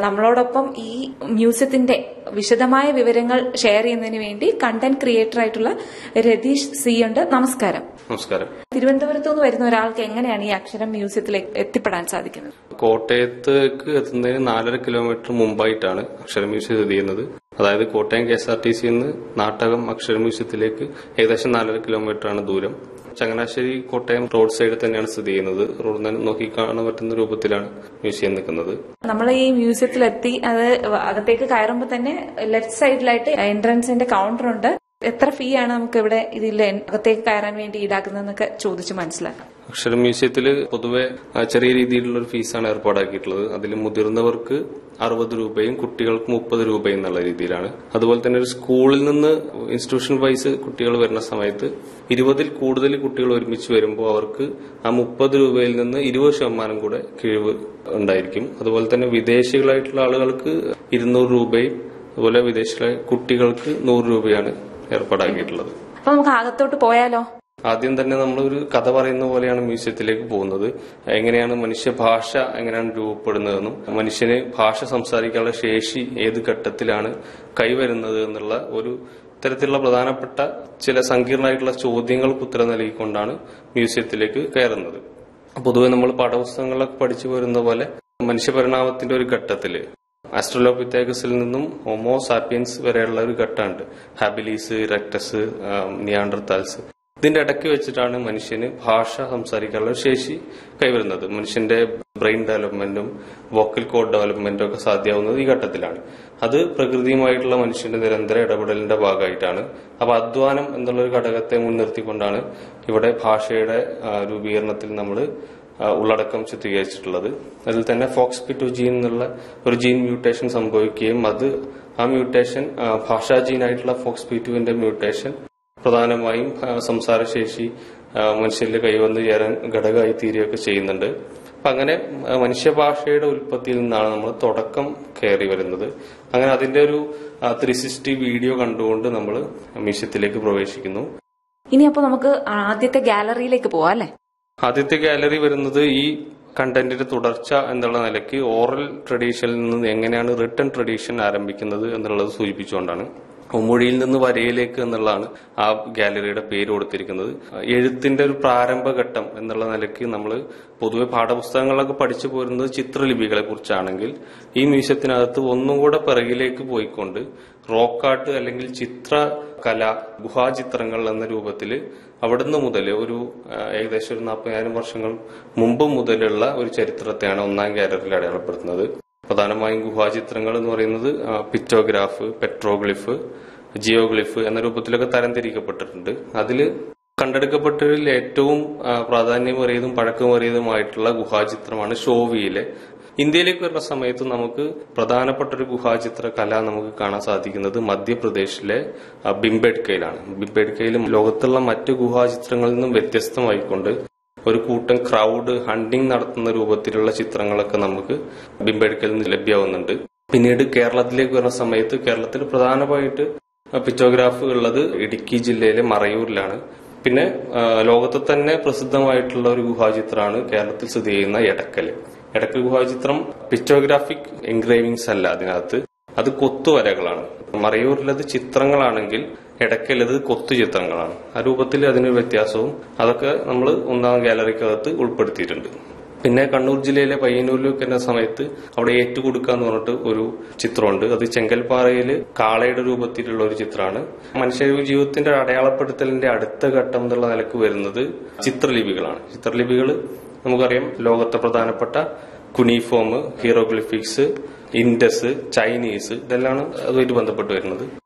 നമ്മളോടൊപ്പം ഈ മ്യൂസിയത്തിന്റെ വിശദമായ വിവരങ്ങൾ ഷെയർ ചെയ്യുന്നതിന് വേണ്ടി കണ്ടന്റ് ക്രിയേറ്റർ ആയിട്ടുള്ള രതീഷ് സി ഉണ്ട് നമസ്കാരം നമസ്കാരം തിരുവനന്തപുരത്ത് നിന്ന് വരുന്ന ഒരാൾക്ക് എങ്ങനെയാണ് ഈ അക്ഷരം മ്യൂസിയത്തിലേക്ക് എത്തിപ്പെടാൻ സാധിക്കുന്നത് കോട്ടയത്തേക്ക് എത്തുന്നതിന് നാലര കിലോമീറ്റർ മുമ്പായിട്ടാണ് അക്ഷര മ്യൂസിയം സ്ഥിതി ചെയ്യുന്നത് അതായത് Kottayam K S R T സിന്ന് നാട്ടകം അക്ഷര മ്യൂസിയത്തിലേക്ക് ഏകദേശം നാലര കിലോമീറ്റർ ആണ് ദൂരം ചങ്ങനാശ്ശേരി കോട്ടയം റോഡ് സൈഡിൽ തന്നെയാണ് സ്ഥിതി ചെയ്യുന്നത് റോഡിൽ നിന്ന് നോക്കി കാണാൻ പറ്റുന്ന രൂപത്തിലാണ് മ്യൂസിയം നിൽക്കുന്നത് നമ്മൾ ഈ മ്യൂസിയത്തിലെത്തി അത് അകത്തേക്ക് കയറുമ്പോൾ തന്നെ ലെഫ്റ്റ് സൈഡിലായിട്ട് എൻട്രൻസിന്റെ കൗണ്ടർ ഉണ്ട് എത്ര ഫീ ആണ് നമുക്ക് ഇവിടെ ഇതിൽ അകത്തേക്ക് കയറാൻ വേണ്ടി ഈടാക്കുന്നതെന്നൊക്കെ ചോദിച്ച് മനസ്സിലാക്കാം അക്ഷര മ്യൂസിയത്തിൽ പൊതുവെ ആ, ചെറിയ രീതിയിലുള്ള ഒരു ഫീസാണ് ഏർപ്പാടാക്കിയിട്ടുള്ളത് അതിൽ മുതിർന്നവർക്ക് അറുപത് രൂപയും കുട്ടികൾക്ക് മുപ്പത് രൂപയും എന്നുള്ള രീതിയിലാണ് അതുപോലെ തന്നെ ഒരു സ്കൂളിൽ നിന്ന് ഇൻസ്റ്റിറ്റ്യൂഷൻ വൈസ് കുട്ടികൾ വരുന്ന സമയത്ത് ഇരുപതിൽ കൂടുതൽ കുട്ടികൾ ഒരുമിച്ച് വരുമ്പോൾ അവർക്ക് ആ മുപ്പത് രൂപയിൽ നിന്ന് ഇരുപത് ശതമാനം കൂടെ കിഴിവ് ഉണ്ടായിരിക്കും അതുപോലെ തന്നെ വിദേശികളായിട്ടുള്ള ആളുകൾക്ക് ഇരുന്നൂറ് രൂപയും അതുപോലെ വിദേശികളെ കുട്ടികൾക്ക് നൂറ് രൂപയാണ് ഏർപ്പാടാക്കിയിട്ടുള്ളത് അപ്പൊ നമുക്ക് അകത്തോട്ട് പോയാലോ ആദ്യം തന്നെ നമ്മൾ ഒരു കഥ പറയുന്ന പോലെയാണ് മ്യൂസിയത്തിലേക്ക് പോകുന്നത് എങ്ങനെയാണ് മനുഷ്യ ഭാഷ എങ്ങനെയാണ് രൂപപ്പെടുന്നതെന്നും മനുഷ്യന് ഭാഷ സംസാരിക്കാനുള്ള ശേഷി ഏത് ഘട്ടത്തിലാണ് കൈവരുന്നത് എന്നുള്ള ഒരു ഇത്തരത്തിലുള്ള പ്രധാനപ്പെട്ട ചില സങ്കീർണമായിട്ടുള്ള ചോദ്യങ്ങൾക്ക് ഉത്തരം നൽകിക്കൊണ്ടാണ് മ്യൂസിയത്തിലേക്ക് കയറുന്നത് പൊതുവെ നമ്മൾ പാഠപുസ്തകങ്ങളിലൊക്കെ പഠിച്ചു വരുന്ന പോലെ മനുഷ്യപരിണാമത്തിന്റെ ഒരു ഘട്ടത്തില് ആസ്ട്രലോപിത്തേക്കസിൽ നിന്നും ഹോമോ സാപ്പിയൻസ് വരെയുള്ള ഒരു ഘട്ടമുണ്ട് ഹാബിലീസ് ഇറക്ടസ് നിയാണ്ടർതാൽസ് ഇതിന്റെ ഇടയ്ക്ക് വെച്ചിട്ടാണ് മനുഷ്യന് ഭാഷ സംസാരിക്കാനുള്ള ശേഷി കൈവരുന്നത് മനുഷ്യന്റെ ബ്രെയിൻ ഡെവലപ്മെന്റും വോക്കൽ കോഡ് ഡെവലപ്മെന്റും ഒക്കെ സാധ്യമാവുന്നത് ഈ ഘട്ടത്തിലാണ് അത് പ്രകൃതിയുമായിട്ടുള്ള മനുഷ്യന്റെ നിരന്തര ഇടപെടലിന്റെ ഭാഗമായിട്ടാണ് അപ്പൊ അധ്വാനം എന്നുള്ള ഒരു ഘടകത്തെ മുൻനിർത്തിക്കൊണ്ടാണ് ഇവിടെ ഭാഷയുടെ ആ, രൂപീകരണത്തിൽ നമ്മൾ ഉള്ളടക്കം ചിത്രീകരിച്ചിട്ടുള്ളത് അതിൽ തന്നെ ഫോക്സ് പിറ്റു ജീൻ എന്നുള്ള ഒരു ജീൻ മ്യൂട്ടേഷൻ സംഭവിക്കുകയും അത് ആ മ്യൂട്ടേഷൻ ആ, ഭാഷാ ജീനായിട്ടുള്ള ഫോക്സ് പിറ്റുവിന്റെ മ്യൂട്ടേഷൻ പ്രധാനമായും ആ, സംസാരശേഷി ആ, മനുഷ്യരിൽ കൈവന്ന് ചേരാൻ ഘടകമായി തീരുകയൊക്കെ ചെയ്യുന്നുണ്ട് അപ്പൊ അങ്ങനെ ആ, മനുഷ്യഭാഷയുടെ ഉൽപ്പത്തിയിൽ നിന്നാണ് നമ്മൾ തുടക്കം കയറി വരുന്നത് അങ്ങനെ അതിന്റെ ഒരു ത്രീ സിക്സ്റ്റി വീഡിയോ കണ്ടുകൊണ്ട് നമ്മൾ മ്യൂസിയത്തിലേക്ക് പ്രവേശിക്കുന്നു ഇനി അപ്പൊ നമുക്ക് ആദ്യത്തെ ഗാലറിയിലേക്ക് പോവാം അല്ലെ ആദ്യത്തെ ഗാലറി വരുന്നത് ഈ കണ്ടന്റിന്റെ തുടർച്ച എന്നുള്ള നിലയ്ക്ക് ഓറൽ ട്രഡീഷനിൽ നിന്ന് എങ്ങനെയാണ് റിട്ടേൺ ട്രഡീഷൻ ആരംഭിക്കുന്നത് എന്നുള്ളത് സൂചിപ്പിച്ചുകൊണ്ടാണ് മൊഴിയിൽ നിന്ന് വരയിലേക്ക് എന്നുള്ളതാണ് ആ ഗാലറിയുടെ പേര് കൊടുത്തിരിക്കുന്നത് എഴുത്തിന്റെ ഒരു പ്രാരംഭഘട്ടം എന്നുള്ള നിലയ്ക്ക് നമ്മൾ പൊതുവെ പാഠപുസ്തകങ്ങളിലൊക്കെ പഠിച്ചു പോരുന്നത് ചിത്രലിപികളെ കുറിച്ചാണെങ്കിൽ ഈ മ്യൂസിയത്തിനകത്ത് ഒന്നും കൂടെ പിറകിലേക്ക് പോയിക്കൊണ്ട് റോക്കാട്ട് അല്ലെങ്കിൽ ചിത്രകല ഗുഹാചിത്രങ്ങൾ എന്ന രൂപത്തിൽ അവിടുന്ന് മുതൽ ഒരു ആ, ഏകദേശം ഒരു നാൽപ്പതിനായിരം വർഷങ്ങൾ മുമ്പ് മുതലുള്ള ഒരു ചരിത്രത്തെയാണ് ഒന്നാം ഗാലറിയിൽ അടയാളപ്പെടുത്തുന്നത് പ്രധാനമായും ഗുഹാചിത്രങ്ങൾ എന്ന് പറയുന്നത് ആ, പിക്ടോഗ്രാഫ് പെട്രോഗ്ലിഫ് ജിയോഗ്ലിഫ് എന്ന രൂപത്തിലൊക്കെ തരംതിരിക്കപ്പെട്ടിട്ടുണ്ട് അതിൽ കണ്ടെടുക്കപ്പെട്ടതിൽ ഏറ്റവും ആ, പ്രാധാന്യമേറിയതും പഴക്കമേറിയതുമായിട്ടുള്ള ഗുഹാചിത്രമാണ് ഷോവിയിലെ ഇന്ത്യയിലേക്ക് വരുന്ന സമയത്ത് നമുക്ക് പ്രധാനപ്പെട്ട ഒരു ഗുഹാചിത്ര കല നമുക്ക് കാണാൻ സാധിക്കുന്നത് മധ്യപ്രദേശിലെ ആ, ബിംബേഡ്കയിലാണ് ബിംബേഡ്കയിൽ ലോകത്തുള്ള മറ്റു ഗുഹാചിത്രങ്ങളിൽ നിന്നും വ്യത്യസ്തമായിക്കൊണ്ട് ഒരു കൂട്ടം ക്രൗഡ് ഹണ്ടിങ് നടത്തുന്ന രൂപത്തിലുള്ള ചിത്രങ്ങളൊക്കെ നമുക്ക് ബിംബേഡ്കയിൽ നിന്ന് ലഭ്യമാവുന്നുണ്ട് പിന്നീട് കേരളത്തിലേക്ക് വരുന്ന സമയത്ത് കേരളത്തിൽ പ്രധാനമായിട്ട് പിക്ടോഗ്രാഫ് ഉള്ളത് ഇടുക്കി ജില്ലയിലെ മറയൂരിലാണ് പിന്നെ ആ, ലോകത്തെ തന്നെ പ്രസിദ്ധമായിട്ടുള്ള ഒരു ഗുഹാചിത്രമാണ് കേരളത്തിൽ സ്ഥിതി ചെയ്യുന്ന എടക്കല് എടക്കൽ ഗുഹാചിത്രം പിക്ടോഗ്രാഫിക് എൻഗ്രേവിങ്സ് അല്ല അതിനകത്ത് അത് കൊത്തുവരകളാണ് മറയൂരിലത് ചിത്രങ്ങളാണെങ്കിൽ ഇടയ്ക്കലത് കൊത്തു ചിത്രങ്ങളാണ് ആ രൂപത്തിൽ അതിനൊരു വ്യത്യാസവും അതൊക്കെ നമ്മൾ ഒന്നാം ഗാലറിക്കകത്ത് ഉൾപ്പെടുത്തിയിട്ടുണ്ട് പിന്നെ കണ്ണൂർ ജില്ലയിലെ പയ്യന്നൂരിലേക്ക് എന്ന സമയത്ത് അവിടെ ഏറ്റുകൊടുക്കുക എന്ന് പറഞ്ഞിട്ട് ഒരു ചിത്രമുണ്ട് അത് ചെങ്കൽപ്പാറയിൽ കാളയുടെ രൂപത്തിലുള്ള ഒരു ചിത്രമാണ് മനുഷ്യ ജീവിതത്തിന്റെ അടയാളപ്പെടുത്തലിന്റെ അടുത്ത ഘട്ടം എന്നുള്ള നിലക്ക് വരുന്നത് ചിത്രലിപികളാണ് ചിത്രലിപികൾ നമുക്കറിയാം ലോകത്തെ പ്രധാനപ്പെട്ട കുനിഫോം ഹീറോഗ്ലിഫിക്സ് ഇൻഡസ് ചൈനീസ് ഇതെല്ലാം അതുമായിട്ട് ബന്ധപ്പെട്ട് വരുന്നത്